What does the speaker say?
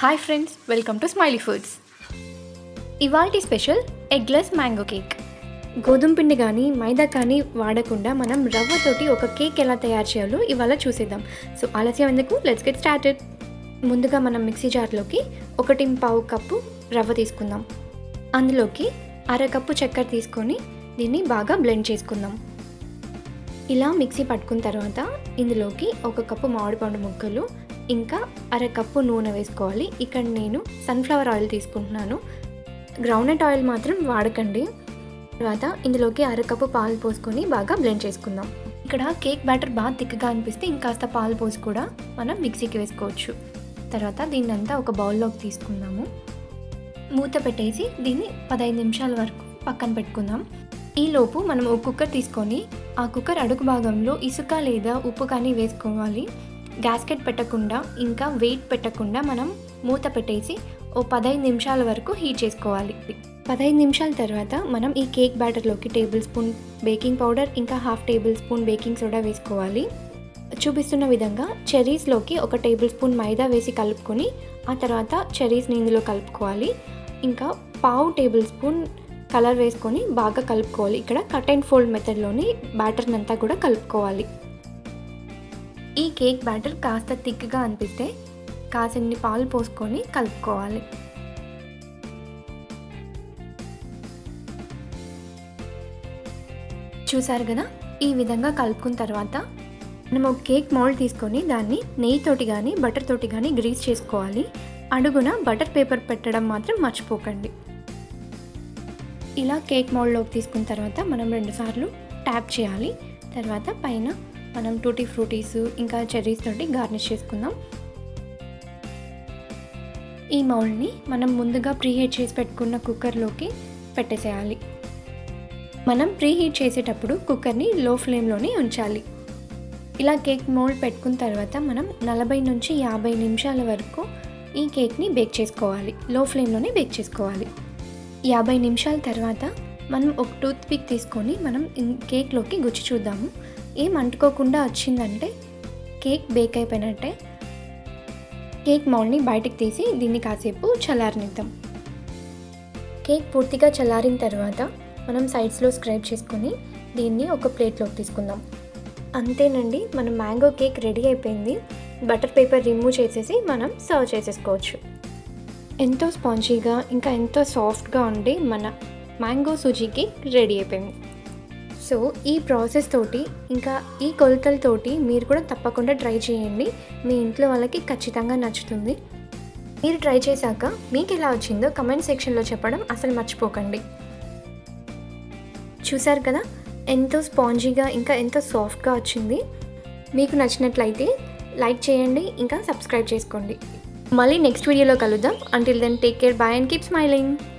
hi friends welcome to Smiley Foods ఇవాల్టి special eggless mango cake గోధుమ పిండి కానీ మైదా కానీ వాడకుండా మనం రవ్వతోటి ఒక కేక్ ఎలా తయారు చేయాలో ఇవాళ చూసేద్దాం సో ఆలస్యం ఎందుకు లెట్స్ గెట్ స్టార్టెడ్ ముందుగా మనం మిక్సీ జార్లోకి ఒకటి పావు కప్పు రవ్వ తీసుకుందాం అందులోకి అర కప్పు చక్కెర తీసుకొని దీన్ని బాగా బ్లెండ్ చేసుకుందాం ఇలా మిక్సీ పట్టుకున్న తర్వాత ఇందులోకి ఒక కప్పు మామిడిపండు ముక్కలు ఇంకా అర కప్పు నూనె వేసుకోవాలి ఇక్కడ నేను సన్ఫ్లవర్ ఆయిల్ తీసుకుంటున్నాను గ్రౌండ్నట్ ఆయిల్ మాత్రం వాడకండి తర్వాత ఇందులోకి అర కప్పు పాలు పోసుకొని బాగా బ్లెండ్ చేసుకుందాం ఇక్కడ కేక్ బ్యాటర్ బాగా తిక్కగా అనిపిస్తే ఇంకాస్త పాలు పోసి కూడా మనం మిక్సీకి వేసుకోవచ్చు తర్వాత దీన్నంతా ఒక బౌల్లోకి తీసుకుందాము మూత పెట్టేసి దీన్ని పదహైదు నిమిషాల వరకు పక్కన పెట్టుకుందాం ఈలోపు మనం ఒక కుక్కర్ తీసుకొని ఆ కుక్కర్ అడుగు భాగంలో ఇసుక లేదా ఉప్పు కానీ వేసుకోవాలి గ్యాస్కెట్ పెట్టకుండా ఇంకా వెయిట్ పెట్టకుండా మనం మూత పెట్టేసి ఓ పదహైదు నిమిషాల వరకు హీట్ చేసుకోవాలి పదహైదు నిమిషాల తర్వాత మనం ఈ కేక్ బ్యాటర్లోకి టేబుల్ స్పూన్ బేకింగ్ పౌడర్ ఇంకా half tablespoon baking soda వేసుకోవాలి చూపిస్తున్న విధంగా చెరీస్లోకి ఒక టేబుల్ స్పూన్ మైదా వేసి కలుపుకొని ఆ తర్వాత చెరీస్ని ఇందులో కలుపుకోవాలి ఇంకా పావు టేబుల్ స్పూన్ కలర్ వేసుకొని బాగా కలుపుకోవాలి ఇక్కడ కట్ అండ్ ఫోల్డ్ మెథడ్లోని బ్యాటర్ని అంతా కూడా కలుపుకోవాలి ఈ కేక్ బ్యాటర్ కాస్త థిక్గా అనిపిస్తే కాసిన్ని పాలు పోసుకొని కలుపుకోవాలి చూసారు కదా ఈ విధంగా కలుపుకున్న తర్వాత మనం ఒక కేక్ మౌల్డ్ తీసుకొని దాన్ని నెయ్యితోటి కానీ బటర్ తోటి కానీ గ్రీస్ చేసుకోవాలి అడుగున బటర్ పేపర్ పెట్టడం మాత్రం మర్చిపోకండి ఇలా కేక్ మౌల్డ్లోకి తీసుకున్న తర్వాత మనం రెండుసార్లు ట్యాప్ చేయాలి తర్వాత పైన మనం టూటీ ఫ్రూటీస్ ఇంకా చెర్రీస్ తోటి గార్నిష్ చేసుకుందాం ఈ మౌల్డ్ని మనం ముందుగా ప్రీహీట్ చేసి పెట్టుకున్న కుక్కర్లోకి పెట్టేసేయాలి మనం ప్రీహీట్ చేసేటప్పుడు కుక్కర్ని లో ఫ్లేమ్లోనే ఉంచాలి ఇలా కేక్ మౌల్డ్ పెట్టుకున్న తర్వాత మనం నలభై నుంచి యాభై నిమిషాల వరకు ఈ కేక్ని బేక్ చేసుకోవాలి లో ఫ్లేమ్లోనే బేక్ చేసుకోవాలి యాభై నిమిషాల తర్వాత మనం ఒక టూత్ పిక్ తీసుకొని మనం కేక్లోకి గుచ్చి చూద్దాము ఏం అంటుకోకుండా వచ్చిందంటే కేక్ బేక్ అయిపోయినట్టే కేక్ మౌల్డ్ని బయటికి తీసి దీన్ని కాసేపు చల్లారనిద్దాం కేక్ పూర్తిగా చల్లారిన తర్వాత మనం సైడ్స్లో స్క్రైబ్ చేసుకొని దీన్ని ఒక ప్లేట్లోకి తీసుకుందాం అంతేనండి మన మ్యాంగో కేక్ రెడీ అయిపోయింది బటర్ పేపర్ రిమూవ్ చేసేసి మనం సర్వ్ చేసేసుకోవచ్చు ఎంతో స్పాంజీగా ఇంకా ఎంతో సాఫ్ట్గా ఉండి మన మ్యాంగో సూజీ కేక్ రెడీ అయిపోయింది సో ఈ ప్రాసెస్ తోటి ఇంకా ఈ కొలతలతోటి మీరు కూడా తప్పకుండా ట్రై చేయండి మీ ఇంట్లో వాళ్ళకి ఖచ్చితంగా నచ్చుతుంది మీరు ట్రై చేశాక మీకు ఎలా వచ్చిందో కమెంట్ సెక్షన్లో చెప్పడం అసలు మర్చిపోకండి చూసారు కదా ఎంతో స్పాంజీగా ఇంకా ఎంతో సాఫ్ట్గా వచ్చింది మీకు నచ్చినట్లయితే లైక్ చేయండి ఇంకా సబ్స్క్రైబ్ చేసుకోండి మళ్ళీ నెక్స్ట్ వీడియోలో కలుద్దాం until then take care bye and keep smiling